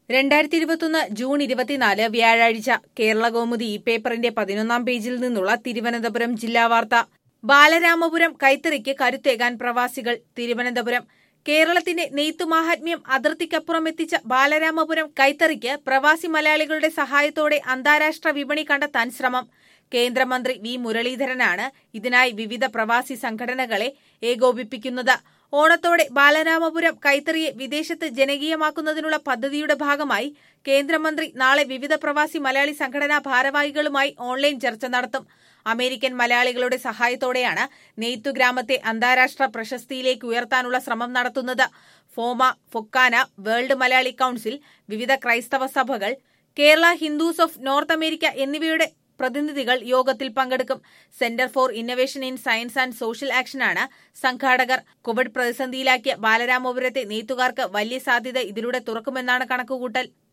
രണ്ടായിരത്തി ഇരുപത്തൊന്ന് ജൂൺ ഇരുപത്തിനാല് വ്യാഴാഴ്ച കേരള കൗമുദി ഈ പേപ്പറിന്റെ പതിനൊന്നാം പേജിൽ നിന്നുള്ള തിരുവനന്തപുരം ജില്ലാ വാർത്ത ബാലരാമപുരം കൈത്തറിക്ക് കരുത്തേകാൻ പ്രവാസികൾ തിരുവനന്തപുരം കേരളത്തിന്റെ നെയ്ത്തുമാഹാത്മ്യം അതിർത്തിക്കപ്പുറം എത്തിച്ച ബാലരാമപുരം കൈത്തറിക്ക് പ്രവാസി മലയാളികളുടെ സഹായത്തോടെ അന്താരാഷ്ട്ര വിപണി കണ്ടെത്താൻ ശ്രമം കേന്ദ്രമന്ത്രി വി മുരളീധരനാണ് ഇതിനായി വിവിധ പ്രവാസി സംഘടനകളെ ഏകോപിപ്പിക്കുന്നത് ഓണത്തോടെ ബാലരാമപുരം കൈത്തറിയെ വിദേശത്ത് ജനകീയമാക്കുന്നതിനുള്ള പദ്ധതിയുടെ ഭാഗമായി കേന്ദ്രമന്ത്രി നാളെ വിവിധ പ്രവാസി മലയാളി സംഘടനാ ഭാരവാഹികളുമായി ഓൺലൈൻ ചർച്ച നടത്തും അമേരിക്കൻ മലയാളികളുടെ സഹായത്തോടെയാണ് നെയ്ത്തു ഗ്രാമത്തെ അന്താരാഷ്ട്ര പ്രശസ്തിയിലേക്ക് ഉയർത്താനുള്ള ശ്രമം നടത്തുന്നത് ഫോമ ഫൊക്കാന വേൾഡ് മലയാളി കൌൺസിൽ വിവിധ ക്രൈസ്തവ സഭകൾ Kerala Hindus of north America എന്നിവയുടെ പ്രതിനിധികൾ യോഗത്തിൽ പങ്കെടുക്കും centre for innovation in science and social ആക്ഷനാണ് സംഘാടകർ കോവിഡ് പ്രതിസന്ധിയിലാക്കിയ ബാലരാമപുരത്തെ നെയ്ത്തുകാർക്ക് വലിയ സാധ്യത ഇതിലൂടെ തുറക്കുമെന്നാണ് കണക്കുകൂട്ടൽ